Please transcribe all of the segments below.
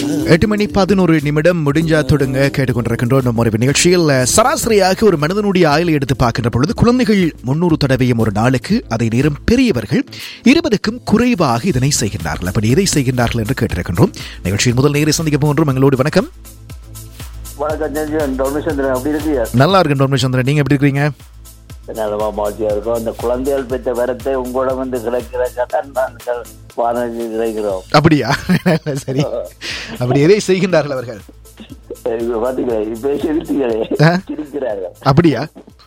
எட்டு மணி பதினோரு நிமிடம் முடிஞ்சா தொடங்க கேட்டுக்கொண்டிருக்கின்றோம் நம்ம ஒரு நிகழ்ச்சியில் சராசரியாக ஒரு மனிதனுடைய ஆயுளை எடுத்து பார்க்கின்ற பொழுது குழந்தைகள் முன்னூறு தடவையும் ஒரு நாளுக்கு அதை நேரம் பெரியவர்கள் இருபதுக்கும் குறைவாக இதனை செய்கின்றார்கள் அப்படி எதை செய்கின்றார்கள் என்று கேட்டிருக்கின்றோம் நிகழ்ச்சியின் முதல் நேரை சந்திக்க போகின்றோம் எங்களோடு வணக்கம் வணக்கம் ஜெஞ்சன் டொமிசந்திரன் அப்படி இருக்கியா நல்லா இருக்கேன் டொமிச்சந்திரன் நீங்க எப்படி இருக்கீங்க நல்லமா மகிழ்ச்சியா இருக்கும் அந்த குழந்தைகள் பெற்ற வரத்தை உங்களோட வந்து கிடைக்கிற கடன் நாங்கள் வானொலி கிடைக்கிறோம் அப்படியா சரி அப்படி எதை செய்கின்றார்கள் அவர்கள் இப்ப பாத்தீங்களா இப்ப சிரித்தீங்களே ஆ? சிரிக்கிறார்கள் அப்படியா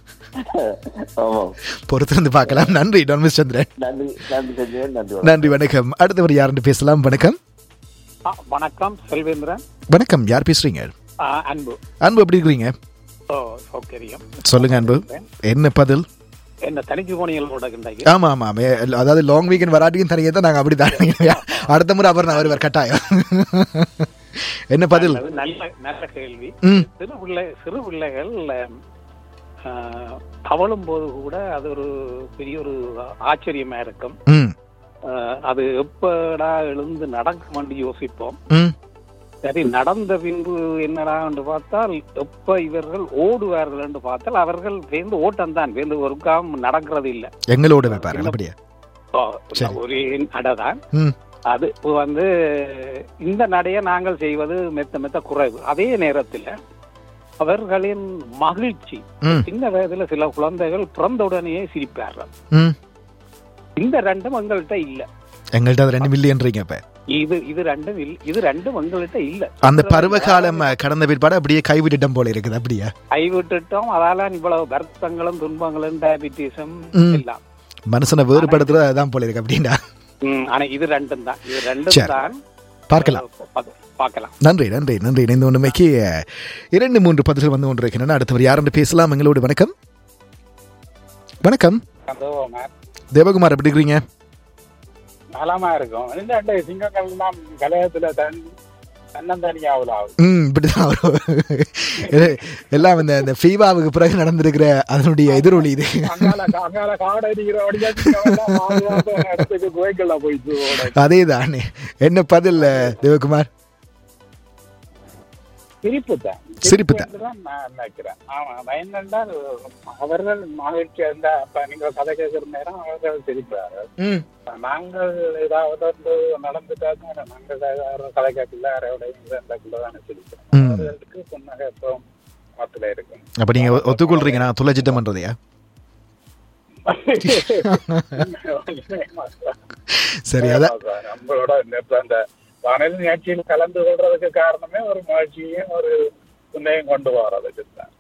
ஆமாம் பொறுத்திருந்து பார்க்கலாம் நன்றி டொமிஸ் சந்திரன் நன்றி நன்றி செஞ்சேன் நன்றி வணக்கம். நன்றி வணக்கம் அடுத்தவர் யாருன்னு பேசலாம் வணக்கம் ஆ, வணக்கம் செல்வேந்திரன் வணக்கம் யார் பேசுறீங்க ஆ, அன்பு அன்பு எப்படி இருக்கிறீங்க ஓ சௌகரியம் சொல்லுங்க அன்பு என்ன பதில் என்ன தனிச்சு போனீங்களோட கிண்டைக்கு ஆமா ஆமா மே- அதாவது லாங் வீக்கெண்ட் வராட்டியும் தனியாக தான் நாங்க அப்படிதான் அடுத்த முறை அவர் நான் வருவார் கட்டாயம் என்ன பதில் அது நல்ல நல்ல கேள்வி ம். சிறு பிள்ளை சிறு பிள்ளைகள் ஆ, தவழும் போது கூட அது ஒரு பெரிய ஒரு ஆச்சரியமா இருக்கும் ம் ஆ, அது எப்படா எழுந்து நடக்கும்னு யோசிப்போம் ம் சரி நடந்த பின்பு என்னடா என்று பார்த்தால் எப்ப இவர்கள் ஓடுவார்கள் என்று பார்த்தால் அவர்கள் வேந்து ஓட்டம் தான் வேந்து ஒருக்காம் நடக்கிறது இல்லை எங்களோட வைப்பார்கள் அப்படியா ஓ, சரி. ஒரே நடைதான் ம் அது இப்போ வந்து இந்த நடையை நாங்கள் செய்வது மெத்த மெத்த குறைவு அதே நேரத்தில் அவர்களின் மகிழ்ச்சி ம் சின்ன வயதுல சில குழந்தைகள் பிறந்த உடனேயே சிரிப்பார்கள் ம் இந்த ரெண்டும் எங்கள்கிட்ட இல்ல எங்கள்கிட்ட அது ரெண்டு மில்லியன்றீங்க இப்ப இது இது ரெண்டும் இல்ல இது ரெண்டும் எங்கள்கிட்ட இல்ல அந்த பருவகாலம் கடந்த பிற்பாடு அப்படியே கைவிட்டுட்டம் போல இருக்குது அப்படியா கைவிட்டுட்டோம் அதால இவ்வளவு வருத்தங்களும் துன்பங்களும் டயபிட்டிஸும் ம். எல்லாம் மனுஷனை வேறுபடுத்துறது அதான் போல இருக்கு அப்படின்னா ம், ஆனா இது ரெண்டும் தான் இது ரெண்டும் சரி. தான் பார்க்கலாம் பா- பார்க்கலாம் நன்றி நன்றி நன்றி இணைந்து ஒன்றுமைக்கு இரண்டு மூன்று பதில்கள் வந்து கொண்டிருக்கின்றன அடுத்தவர் யாருன்னு பேசலாம் எங்களோடு வணக்கம் வணக்கம் தேவகுமார் எப்படி இருக்கிறீங்க நலமா இருக்கும் இந்த சிங்கங்கள் தான் கலையத்துல தன் தன்னந்தனியாவில் ஆகும் ம் இப்படிதான் வரும் இது எல்லாம் இந்த இந்த ஃபீவாவுக்கு பிறகு நடந்திருக்கிற அதனுடைய எதிரொலி இது அங்கால அங்கால காடு அடிக்கிற வழியா சிங்கமெல்லாம் பாதுகாப்பு இடத்துக்கு குவைக்கல்ல போயிட்டு ஓட. அதே தானே என்ன பதில் தேவகுமார் சிரிப்பு தான் சிரிப்பு தான். என்று நான் நினைக்கிறேன் ஆமா நான் என்னென்றால் அவர்கள் மகிழ்ச்சி இருந்தா அப்ப நீங்க கதை கேட்கிற நேரம் அவர்கள் சிரிப்பார்கள் ம் நாங்கள் ஏதாவது வந்து நடந்துட்டாங்க நாங்கள் ஏதாவது கதை கேட்கல யாரோட தானே சிரிப்போம் ம். அவர்களுக்கு புன்னகை எப்பவும் மத்தில இருக்கும் அப்ப நீங்க ஒ- ஒத்துக்கொள்றீங்க நான் துளைச்சிட்டம் பண்றதையா சரி அதான் நம்மளோட இந்த- அந்த வானிலை நிகழ்ச்சியில் கலந்து கொள்றதுக்கு காரணமே ஒரு மகிழ்ச்சியும் ஒரு புண்ணையும் கொண்டு வர்றதுக்கு தான்